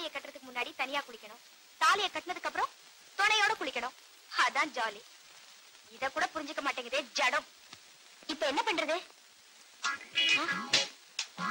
தாலியை கட்டுறதுக்கு முன்னாடி தனியா குளிக்கணும் தாலியை கட்டினதுக்கு அப்புறம் துணையோட குளிக்கணும் அதான் ஜாலி இத கூட புரிஞ்சுக்க மாட்டேங்குதே ஜடம் இப்ப என்ன பண்றது ஆ?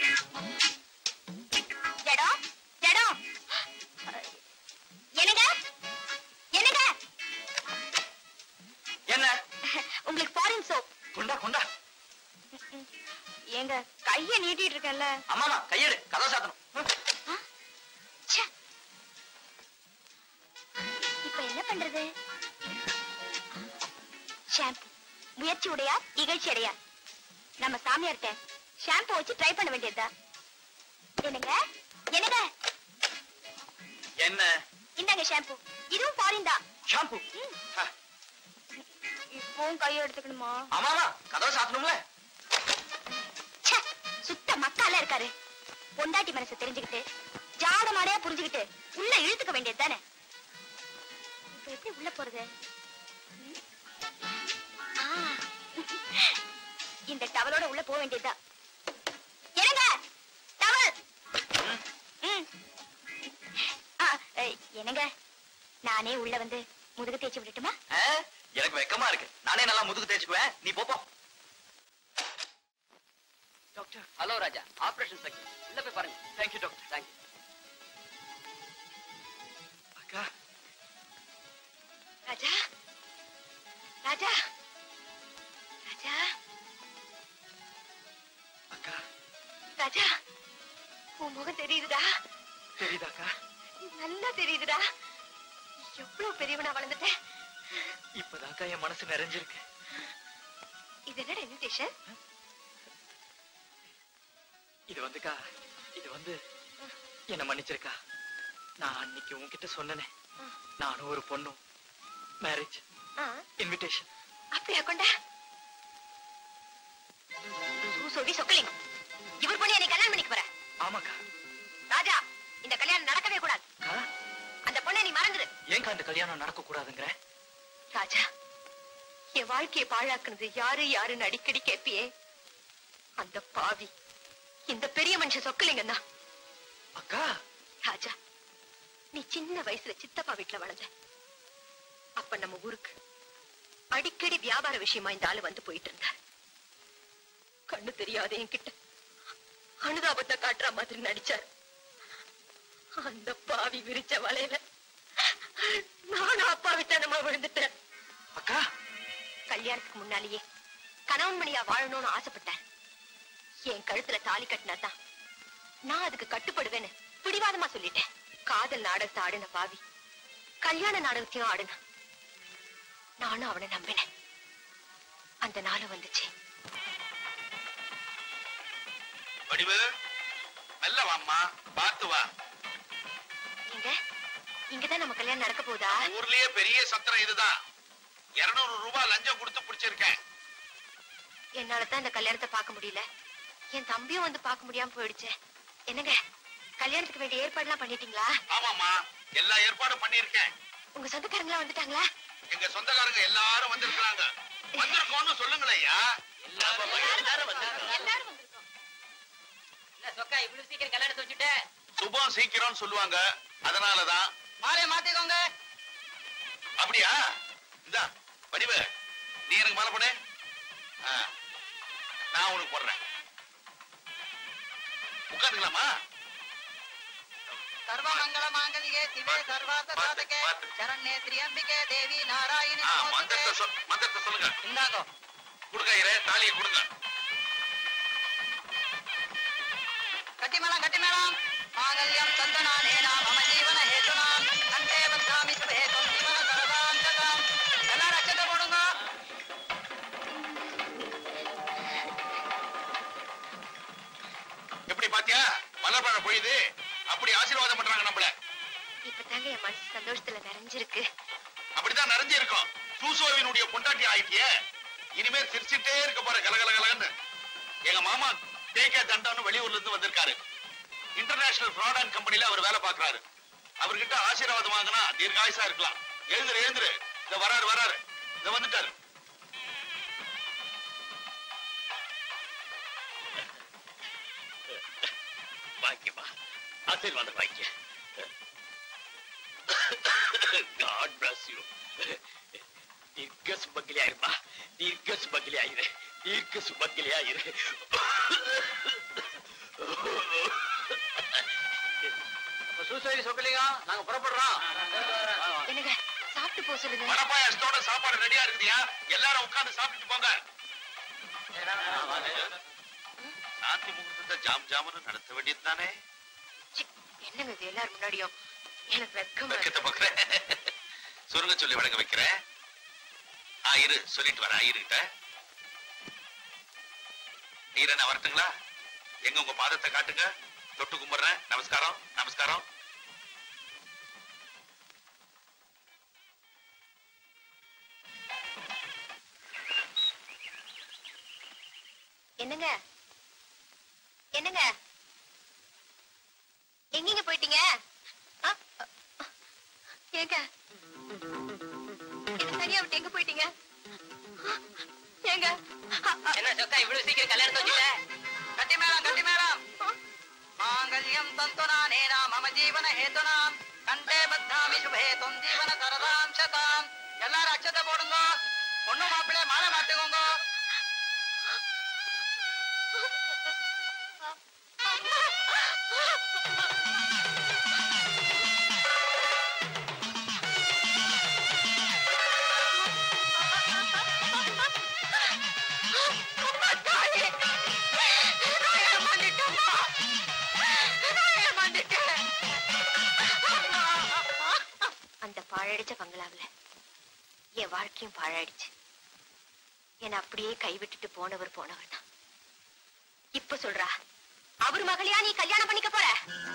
ஜடம் ஜடம் என்னங்க என்னங்க என்ன உங்களுக்கு ஃபாரின் சோப் கொண்டா கொண்டா ஏங்க கைய நீட்டிட்டு இருக்கேன்ல அம்மாமா கையெடு கதை சாத்தணும் ச்சே. இப்ப என்ன பண்றது ஷாம்பு முயற்சி உடையா இகழ்ச்சி அடையா நம்ம சாமியார்ட்ட ஷாம்பு வச்சு ட்ரை பண்ண வேண்டியதா என்னங்க என்னங்க என்ன இந்தாங்க ஷாம்பு இதுவும் ஃபாரின் தான் ஷாம்பு இப்பவும் கையை எடுத்துக்கணுமா ஆமாமா கதவை சாத்தணும்ல ச்சே, சுத்த மக்கால இருக்காரு பொண்டாட்டி மனசை தெரிஞ்சுக்கிட்டு ஜாட மாடையா புரிஞ்சுக்கிட்டு உள்ள இழுத்துக்க வேண்டியது தானே இப்ப எப்படி உள்ள போறது ம்? ஆ. இந்த டவலோட உள்ள போக வேண்டியதுதான் என்னங்க டவல் ம். ஆ, ஏய், என்னங்க நானே உள்ள வந்து முதுகு தேய்ச்சி விடட்டுமா ஆ, எனக்கு வெக்கமா இருக்கு நானே நல்லா முதுகு தேய்ச்சுக்குவேன் நீ போப்போ doctor hello Raja operation section உள்ள போய் பாருங்க தேங்க்யூ டாக்டர் தேங்க்யூ அக்கா ராஜா ராஜா ராஜா அக்கா ராஜா உன் முகம் தெரியுதுடா தெரியுதாக்கா நல்லா தெரியுதுடா எவ்வளவு பெரியவனா வளர்ந்துட்டேன் இப்பதாக்கா என் மனசு நிறைஞ்சிருக்கு இது என்னடா இன்விடேஷன் இது வந்துக்கா இது வந்து என்ன மன்னிச்சிருக்கா நான் அன்னைக்கு உன்கிட்ட சொன்னனே நானும் ஒரு பொண்ணும் மேரேஜ் இன்விடேஷன் அப்படியா கொண்டா சொல்லி சொக்கலிங்க இவர் பண்ணி என்னை கல்யாணம் பண்ணிக்க போற ஆமாக்கா ராஜா இந்த கல்யாணம் நடக்கவே கூடாது அக்கா அந்த பொண்ணை நீ மறந்துடு ஏங்கா இந்த கல்யாணம் நடக்க கூடாதுங்கிற ராஜா என் வாழ்க்கையை பாழாக்குனது யாரு யாருன்னு அடிக்கடி கேட்பியே அந்த பாவி இந்த பெரிய மனுஷன் சொக்கலிங்கன்னா அக்கா ராஜா நீ சின்ன வயசுல சித்தப்பா வீட்டுல வளர்ந்த அப்ப நம்ம ஊருக்கு அடிக்கடி வியாபார விஷயமா இந்த ஆளு வந்து போயிட்டு இருந்தார் கண்ணு தெரியாத என்கிட்ட அனுதாபத்தை காட்டுற மாதிரி நடிச்சார் அந்த பாவி விரிச்ச வலையில நானும் அப்பா வித்தனமா விழுந்துட்டேன் அக்கா கல்யாணத்துக்கு முன்னாலேயே கணவன் மணியா வாழணும்னு ஆசைப்பட்டேன் என் கழுத்துல தாலி கட்டினாதான் நான் அதுக்கு கட்டுப்படுவேன்னு பிடிவாதமா சொல்லிட்டேன் காதல் நாடகத்தை ஆடின பாவி கல்யாண நாடகத்தையும் ஆடின நானும் அவனை நம்பினேன் அந்த நாளும் வந்துச்சு வடிவு மெல்ல வாம்மா பார்த்து வா இங்க இங்கதான் நம்ம கல்யாணம் நடக்க போதா ஊர்லயே பெரிய சத்திரம் இதுதான் இருநூறு ரூபாய் லஞ்சம் கொடுத்து பிடிச்சிருக்கேன் என்னாலதான் இந்த கல்யாணத்தை பார்க்க முடியல என் தம்பியும் வந்து பார்க்க முடியாம போயிடுச்சு என்னங்க கல்யாணத்துக்கு வேண்டிய ஏற்பாடுலாம் பண்ணிட்டீங்களா ஆமாம்மா எல்லா ஏற்பாடும் பண்ணிருக்கேன் உங்க சொந்தக்காரங்களா வந்துட்டாங்களா எங்க சொந்தக்காரங்க எல்லாரும் வந்திருக்காங்க வந்திருக்கோம்னு சொல்லுங்களேயா எல்லாரும் வந்திருக்கோம் என்ன சொக்கா இவ்வளவு சீக்கிரம் கல்யாணத்தை வச்சுட்ட சுபம் சீக்கிரம் சொல்லுவாங்க அதனாலதான் மாலையை மாத்திக்கோங்க அப்படியா இந்தா வடிவு நீ எனக்கு மாலை போடு ஆ, நான் உனக்கு போடுறேன் உட்காந்துக்கலாமா சர்வமங்கல மாங்கல்யே சிவே சர்வார்த்த சாதகே பார்த்து. சரண்யே திரியம்பிகே தேவி நாராயணி ஆ, நமோஸ்துதே. மந்திரத்தை சொல் மந்திரத்தை சொல்லுங்க இந்தாங்கோ கொடுங்க ஐயரே தாலியை கொடுங்க கட்டிமேளம் கட்டிமேளம் மாங்கல்யம் சந்தனானேனா மம ஜீவன ஹேதுனாம் கண்டே வந்தாமி சுபே தொம் ஜீவன சர்வாந்தகம் எல்லாரும் அச்சத்தை போடுங்க எப்படி பாத்தியா மலர்பழம் பொழியுது அப்படி ஆசீர்வாதம் பண்றாங்க நம்மள இப்பதாங்க என் மனசு சந்தோஷத்துல நிறைஞ்சிருக்கு அப்படிதான் நிறைஞ்சு இருக்கும் சூசோவினுடைய பொண்டாட்டி ஆயிட்டியே இனிமே சிரிச்சுட்டே இருக்க போற கலகலகலன்னு எங்க மாமா டே கே தண்டான்னு வெளியூர்ல இருந்து வந்திருக்காரு இன்டர்நேஷனல் ஃப்ராட் அண்ட் கம்பெனில அவர் வேலை பார்க்கறாரு அவர்கிட்ட ஆசீர்வாதம் வாங்கினா தீர்காயுசா இருக்கலாம் எழுந்துரு எழுந்துரு இந்த வராரு வராரு இந்த வந்துட்டாரு பாக்கியமா ஆசீர்வாதம் பாக்கிய காட் பிளஸ் யூ தீர்க்க சுபக்கிலி ஆயிருமா தீர்க்க சுபக்கிலி ஆயிரு தீர்க்க சுபக்கிலி ஆயிரு சூசைடி சொக்கலிங்க நாங்க புறப்படுறோம் என்னங்க சாப்பிட்டு போக சொல்லுங்க வடப்பாயசத்தோட சாப்பாடு ரெடியா இருக்குதியா எல்லாரும் உட்கார்ந்து சாப்பிட்டு போங்க சாந்தி முகூர்த்தத்தை ஜாம் ஜாமுன்னு நடத்த வேண்டியது தானே சி, என்னங்க இது எல்லாரும் முன்னாடியும் எனக்கு வெக்கமா வெக்கத்தை இருக்கு. பாக்குறேன் சுருங்க சொல்லி வழங்க வைக்கிறேன் ஆ இரு சொல்லிட்டு வரேன் ஐயர்கிட்ட ஐயரை நான் வரட்டுங்களா எங்க உங்க பாதத்தை காட்டுங்க தொட்டு கும்பிடுறேன் நமஸ்காரம் நமஸ்காரம் என்னங்க என்னங்க எங்கீங்க போயிட்டீங்க ஆ, ஆ, ஏங்க என்ன தனியா விட்டு எங்க போயிட்டீங்க ஆ, ஏங்க ஆ, ஆ, என்ன சொக்கா இவ்வளவு சீக்கிரம் கல்யாணத்தை வச்சுட்ட கட்டி மேளம் கட்டி மேளம் மாங்கல்யம் தந்துனானேனா மம ஜீவன ஹேதுனாம் கண்டே பத்தாமி சுபே தொம் ஜீவன சரதாம் சதாம் எல்லாரும் அச்சத்தை போடுங்க பொண்ணு மாப்பிள்ளை மாலை மாட்டுக்கோங்க அம்மா, தாயே! நான் ஏமாந்துட்டேம்மா! நான் ஏமாந்துட்டேன்! அம்மா! அந்த பாழடிச்ச பங்களாவுல என் வாழ்க்கையும் பாழாயிடுச்சு என்னை அப்படியே கைவிட்டுட்டு போனவர் போனவர் தான் இப்ப சொல்றா அவர் மகளையா நீ கல்யாணம் பண்ணிக்க போற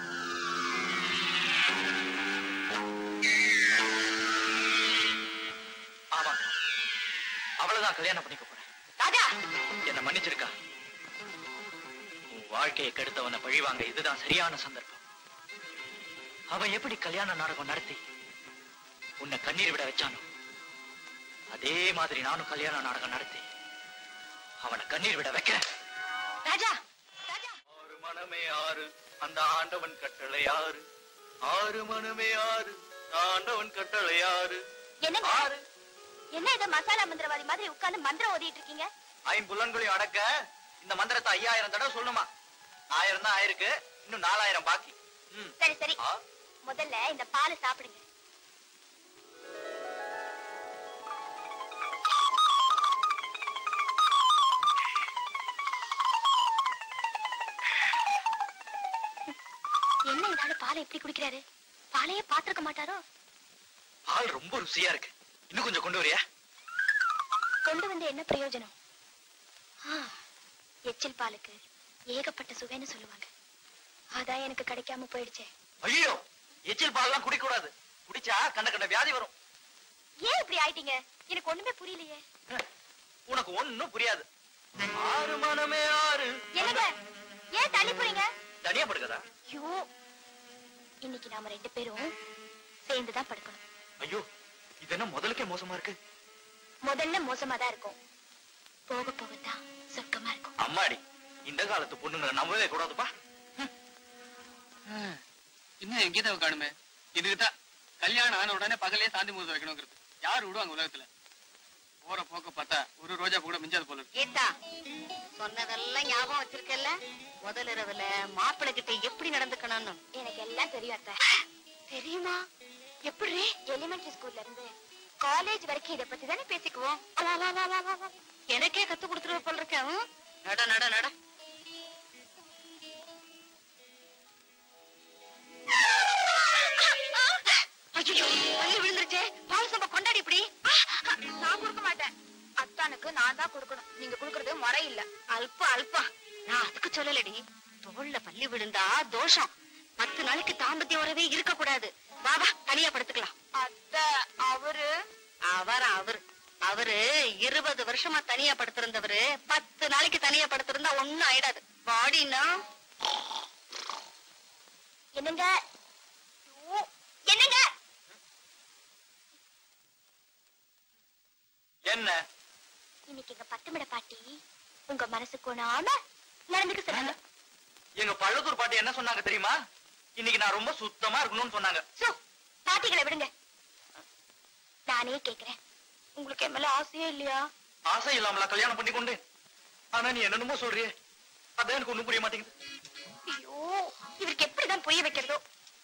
ஆமா அவளதான் கல்யாணம் பண்ணிக்க போறேன் ராஜா என்ன மன்னிச்சிருக்கா உன் வாழ்க்கையை கெடுத்தவனை பழிவாங்க இதுதான் சரியான சந்தர்ப்பம் அவன் எப்படி கல்யாண நாடகம் நடத்தி உன்னை கண்ணீர் விட வச்சானோ அதே மாதிரி நானும் கல்யாண நாடகம் நடத்தி அவனை கண்ணீர் விட வைக்க ராஜா ராஜா ஆறு மனமே ஆறு அந்த ஆண்டவன் கட்டளை ஆறு ஆறு மனமே ஆறு ஆண்டவன் கட்டளை ஆறு என்னங்க ஆறு என்ன இத மசாலா மந்திரவாதி மாதிரி உட்கார்ந்து மந்திரம் ஓதிட்டு இருக்கீங்க ஐம்புலன்களையும் அடக்க இந்த மந்திரத்தை ஐயாயிரம் தடவை சொல்லணுமா ஆயிரம் தான் ஆயிருக்கு இன்னும் நாலாயிரம் பாக்கி ம். சரி சரி ஆ, முதல்ல இந்த பாலை சாப்பிடுங்க என்ன இதால பாலை எப்படி குடிக்கிறாரு பாலையே பாத்திருக்க மாட்டாரோ பால் ரொம்ப ருசியா இருக்கு இன்னும் கொஞ்சம் கொண்டு வரியா கொண்டு வந்து என்ன பிரயோஜனம் ஆ, எச்சில் பாலுக்கு ஏகப்பட்ட சுவைன்னு சொல்லுவாங்க அதான் எனக்கு கிடைக்காம போயிடுச்சே ஐயோ எச்சில் பால்லாம் குடிக்க கூடாது குடிச்சா கண்ட கண்ட வியாதி வரும் ஏன் இப்படி ஆயிட்டீங்க எனக்கு ஒண்ணுமே புரியலையே உனக்கு ஒண்ணும் புரியாது ஆறு மனமே ஆறு என்னங்க ஏன் தள்ளி போறீங்க தனியா படுக்கதா ஐயோ இன்னைக்கு நாம ரெண்டு பேரும் சேர்ந்துதான் படுக்கணும் ஐயோ இது என்ன முதலுக்கே மோசமா இருக்கு முதல்ல மோசமா தான் இருக்கும் போக போகத்தான் சொர்க்கமா இருக்கும் அம்மாடி இந்த காலத்து பொண்ணுங்களை நம்பவே கூடாதுப்பா இன்னும் எங்கேயும் காணுமே இதுக்குதான் கல்யாணம் ஆன உடனே பகலே சாந்தி முகூர்த்தம் வைக்கணுங்கிறது யார் விடுவாங்க உலகத்துல போற போக்க பார்த்தா ஒரு ரோஜா பூ கூட மிஞ்சாது போல இருக்கு கீதா சொன்னதெல்லாம் ஞாபகம் வச்சிருக்கல முதல் இரவுல மாப்பிள்ளை கிட்ட எப்படி நடந்துக்கணும்னு எனக்கு எல்லாம் தெரியும் அத்தை தெரியுமா எப்படி எலிமெண்டரி ஸ்கூல்ல இருந்து காலேஜ் வரைக்கும் இத பத்தி தானே பேசிக்குவோம் வா, வா, வா, வா, வா, வா. எனக்கே கத்து கொடுத்துருவ போல இருக்கேன் ம்? நட நட நட ஐயோ பள்ளி விழுந்துருச்சே பால் சம்பா கொண்டாடி இப்படி நான் கொடுக்க மாட்டேன் அத்தானுக்கு நான் தான் கொடுக்கணும் நீங்க கொடுக்கறது முறை இல்ல அல்பா அல்பா நான் அதுக்கு சொல்லலடி தோல்ல பள்ளி விழுந்தா தோஷம் பத்து நாளைக்கு தாம்பத்திய உறவே இருக்க கூடாது வா வா தனியா படுத்துக்கலாம் அத்த அவரு அவர் அவர் அவரு இருபது வருஷமா தனியா படுத்திருந்தவரு பத்து நாளைக்கு தனியா படுத்திருந்தா ஒண்ணும் ஆயிடாது பாடினா என்னங்க ஐயோ, என்னங்க என்ன இன்னைக்கு எங்க பத்துமிட பாட்டி உங்க மனசு கோணாம நடந்துக்க சொன்னாங்க எங்க பழுதூர் பாட்டி என்ன சொன்னாங்க தெரியுமா இன்னைக்கு நான் ரொம்ப சுத்தமா இருக்கணும்னு சொன்னாங்க சோ பாட்டிகளை விடுங்க நானே கேக்குறேன் உங்களுக்கு என் மேல ஆசையே இல்லையா ஆசை இல்லாமலா கல்யாணம் பண்ணி கொண்டு ஆனா நீ என்னென்னமோ சொல்றியே அதான் எனக்கு ஒண்ணும் புரிய மாட்டேங்குது ஐயோ இவருக்கு எப்படிதான் புரிய வைக்கிறதோ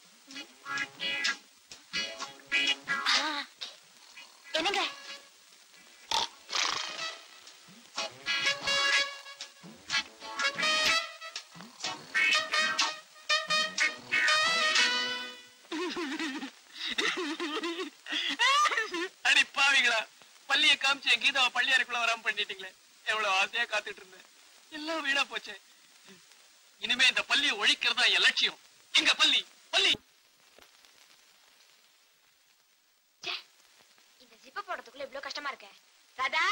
ஆ, என்னங்க அடி பாவிங்களா பள்ளிய காமிச்சு என் கீதாவை பள்ளி அறைக்குள்ள வராம பண்ணிட்டீங்களே எவ்வளவு ஆசையா காத்துட்டு இருந்தேன் எல்லாம் வீணா போச்சே இனிமே இந்த பள்ளியை ஒழிக்கிறதா என் லட்சியம் எங்க பள்ளி பள்ளி ச்சே, இந்த ஜிப்ப போடுறதுக்குள்ள இவ்வளவு கஷ்டமா இருக்க ராதா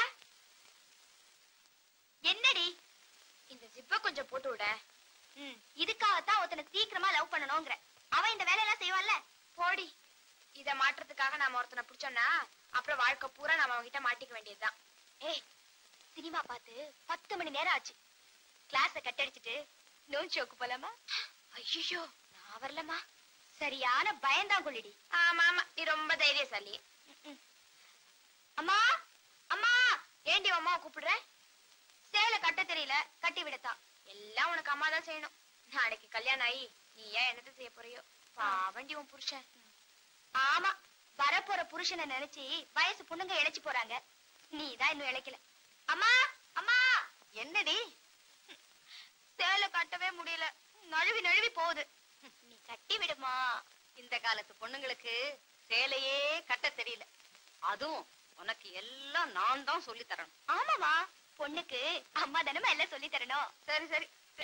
என்னடி இந்த ஜிப்ப கொஞ்சம் போட்டு விட ம், இதுக்காகத்தான் ஒருத்தனை சீக்கிரமா லவ் பண்ணணுங்கிற அவன் இந்த வேலையெல்லாம் செய்வான்ல போடி இத மாற்றத்துக்காக நாம ஒருத்தனை பிடிச்சோம்னா அப்புறம் வாழ்க்கை பூரா நாம அவன்கிட்ட மாட்டிக்க வேண்டியதுதான் ஏய் சினிமா பார்த்து பத்து மணி நேரம் ஆச்சு கிளாஸ கட் அடிச்சிட்டு நோன் ஷோக்கு போலாமா ஐயோ நான் வரலமா சரியான பயந்தாங்குள்ளிடி ஆமா ஆமா நீ ரொம்ப தைரியசாலி ம்ம். அம்மா அம்மா ஏண்டி அம்மா கூப்பிடுற சேலை கட்ட தெரியல கட்டி விடத்தான் எல்லாம் உனக்கு அம்மா தான் செய்யணும் நாளைக்கு கல்யாணம் ஆகி நீ ஏன் என்னத்த செய்ய போறியோ பாவண்டி உன் புருஷன் ஆமா வரப்போற புருஷனை நினைச்சு வயசு பொண்ணுங்க இழைச்சு போறாங்க நீ தான் இன்னும் இழைக்கல அம்மா அம்மா என்னடி சேலை கட்டவே முடியல நழுவி நழுவி போகுது நீ கட்டி விடுமா இந்த காலத்து பொண்ணுங்களுக்கு சேலையே கட்ட தெரியல அதுவும் உனக்கு எல்லாம் நான் தான் சொல்லி தரணும் ஆமாமா பொண்ணுக்கு அம்மா தானமா எல்லாம் சொல்லி தரணும் சரி சரி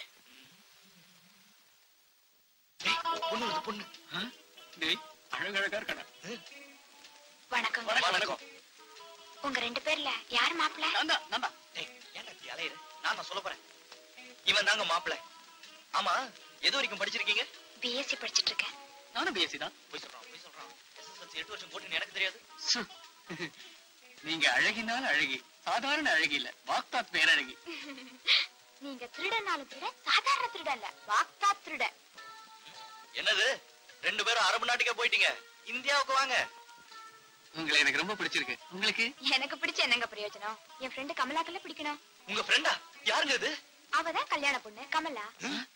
ஏய், பொண்ணு வருது, பொண்ணு ஆ? டேய் அழகழகா இருக்காடா வணக்கம் வணக்கம் வணக்கம் உங்க ரெண்டு பேர்ல யார் மாப்பிள்ள நான் தான் நான் தான் டேய், ஏன்டா இப்படி அலையுற? நான் தான் சொல்லப் போறேன். இவன் தாங்க மாப்பிள்ளை. ஆமா எது வரைக்கும் படிச்சிருக்கீங்க பிஎஸ்சி படிச்சிட்டு இருக்கேன் நானும் பிஎஸ்சி தான் போய் சொல்றான் போய் சொல்றான் SSLC எட்டு வருஷம் போட்டுன்னு எனக்கு தெரியாது சு. நீங்க அழகினால் அழகி சாதாரண அழகி இல்ல வாக்தாத் பேரழகி நீங்க திருடனாலும் திருட சாதாரண திருட இல்ல வாக்தா திருட என்னது ரெண்டு பேரும் அரபு நாட்டுக்கே போயிட்டீங்க இந்தியாவுக்கு வாங்க உங்களை எனக்கு ரொம்ப பிடிச்சிருக்கு உங்களுக்கு எனக்கு பிடிச்ச என்னங்க பிரயோஜனம் என் ஃப்ரெண்டு கமலாக்கல்ல பிடிக்கணும் உங்க ஃப்ரெண்டா யாருங்க இது அவதான் கல்யாண பொண்ணு கமலா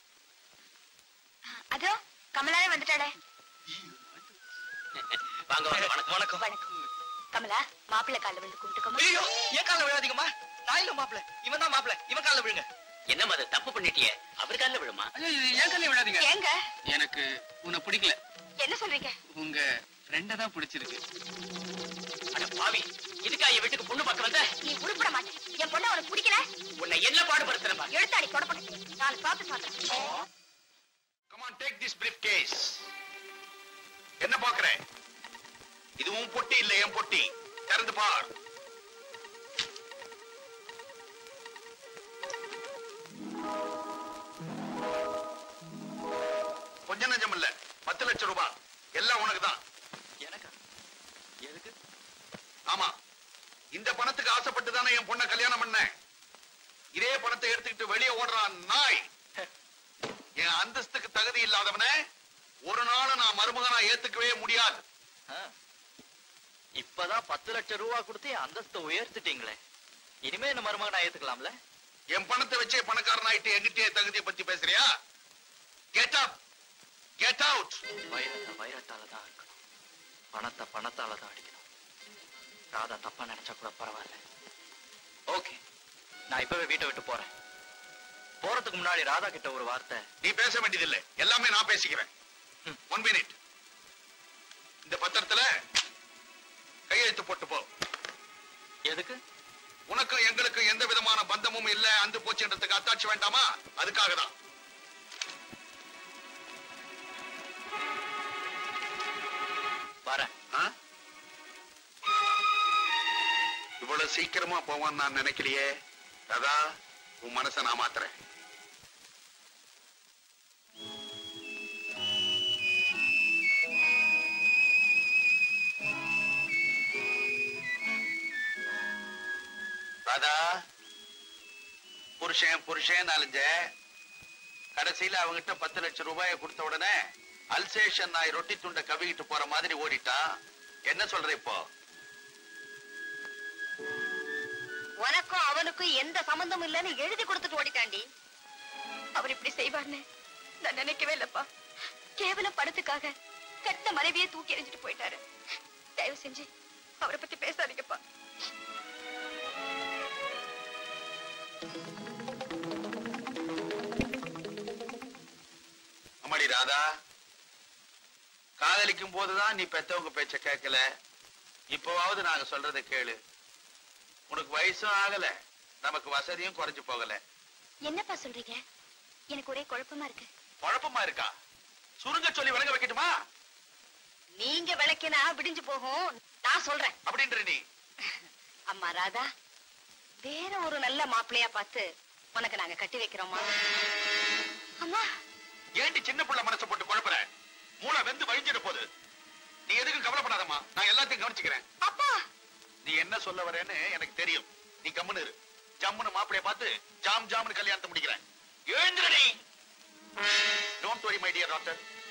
அதோ கமலாவே வந்துட்டாளே வாங்க வாங்க வணக்கம் வணக்கம் வணக்கம் கமலா மாப்பிள்ளை கால வந்து கும்பிட்டுக்கோமா ஐயோ ஏன் காலில் விழாதீங்கம்மா நான் இல்ல மாப்பிள்ளை இவன் தான் மாப்பிள்ளை இவன் காலில் விழுங்க என்னம்மா அது தப்பு பண்ணிட்டியே அவர் காலில் விழுமா ஐயோ இது ஏன் கல்லே விடாதீங்க ஏங்க எனக்கு உன்னை பிடிக்கல என்ன சொல்றீங்க உங்க ஃப்ரெண்ட தான் பிடிச்சிருக்கு அட பாவி இதுக்கா என் வீட்டுக்கு பொண்ணு பார்க்க வந்த நீ உருப்பட மாட்டேன் என் பொண்ணு உனக்கு பிடிக்கல உன்னை என்ன பாடுபடுத்துறமா எழுத்தாடி தொடப்பட நாலு சாப்பிட்டு சாப்பிட்றேன் Come on, take this briefcase. என்ன பாக்குற இது உன் பொட்டி இல்ல என் பொட்டி திறந்து பார் கொஞ்ச நஞ்சம் இல்ல பத்து லட்சம் ரூபாய் எல்லாம் உனக்கு தான் எனக்கா எதுக்கு ஆமா இந்த பணத்துக்கு ஆசைப்பட்டு தானே என் பொண்ணை கல்யாணம் பண்ணேன் இதே பணத்தை எடுத்துக்கிட்டு வெளியே ஓடுறான் நாய் என் அந்தஸ்துக்கு தகுதி இல்லாதவனை ஒரு நாள் நான் மருமகனா ஏத்துக்கவே முடியாது ஆ. இப்பதான் பத்து லட்சம் ரூபா கொடுத்து என் அந்தஸ்தை உயர்த்திட்டீங்களே இனிமே என்ன மருமகனா ஏத்துக்கலாம்ல என் பணத்தை வச்சே பணக்காரன் ஆயிட்டு என்கிட்டயே தகுதியை பத்தி பேசுறியா கெட் அப் கெட் அவுட் வைரத்தை வைரத்தால தான் இருக்கணும் பணத்தை பணத்தால தான் அடிக்கணும் ராதா தப்பா நினைச்சா கூட பரவாயில்ல ஓகே நான் இப்பவே வீட்டை விட்டு போறேன் போறதுக்கு முன்னாடி ராதா கிட்ட ஒரு வார்த்தை நீ பேச வேண்டியதில்லை எல்லாமே நான் பேசிக்கிறேன் ம். ஒன் மினிட் இந்த பத்திரத்துல கையெழுத்து போட்டு போ எதுக்கு உனக்கும் எங்களுக்கும் எந்த விதமான பந்தமும் இல்ல அந்து போச்சுன்றதுக்கு அத்தாட்சி வேண்டாமா அதுக்காக தான் வரேன் ஆ? இவ்வளவு சீக்கிரமா போவான்னு நான் நினைக்கலையே ராதா உன் மனசை நான் மாத்துறேன் ராதா புருஷன் புருஷன் அலைஞ்ச கடைசியில அவங்கிட்ட பத்து லட்சம் ரூபாயை கொடுத்த உடனே அல்சேஷன் நாய் ரொட்டி துண்டை கவிக்கிட்டு போற மாதிரி ஓடிட்டான் என்ன சொல்ற இப்போ உனக்கும் அவனுக்கும் எந்த சம்பந்தமும் இல்லைன்னு எழுதி கொடுத்துட்டு ஓடிட்டாண்டி அவர் இப்படி செய்வார்னு நான் நினைக்கவே இல்லப்பா கேவலம் பணத்துக்காக கட்ட மனைவியே தூக்கி எறிஞ்சிட்டு போயிட்டாரு தயவு செஞ்சு அவரை பத்தி பேசாதீங்கப்பா அம்மாடி ராதா காதலிக்கும் போதுதான் நீ பெத்தவங்க பேச்ச கேட்கல இப்பவாவது நாங்க சொல்றதை கேளு உனக்கு வயசும் ஆகல நமக்கு வசதியும் குறைஞ்சு போகல என்னப்பா சொல்றீங்க எனக்கு ஒரே குழப்பமா இருக்கு குழப்பமா இருக்கா சுருங்க சொல்லி விளங்க வைக்கட்டுமா நீங்க விளக்கினா விடிஞ்சு போகும் நான் சொல்றேன் அப்படின்ற நீ அம்மா ராதா வேற ஒரு நல்ல மாப்பிள்ளையா பார்த்து உனக்கு நாங்க கட்டி வைக்கிறோமா அம்மா ஏண்டி சின்ன புள்ள மனசை போட்டு குழப்புற மூளை வெந்து வழிஞ்சிட போகுது நீ எதுக்கும் கவலைப்படாதம்மா நான் எல்லாத்தையும் கவனிச்சுக்கிறேன் அப்பா நீ என்ன சொல்ல வரேன்னு எனக்கு தெரியும் நீ கம்முன்னு இரு ஜம்முன்னு மாப்பிளைய பார்த்து ஜாம் ஜாம்னு கல்யாணத்தை முடிக்கிறேன் எழுந்திரடி don't worry my dear doctor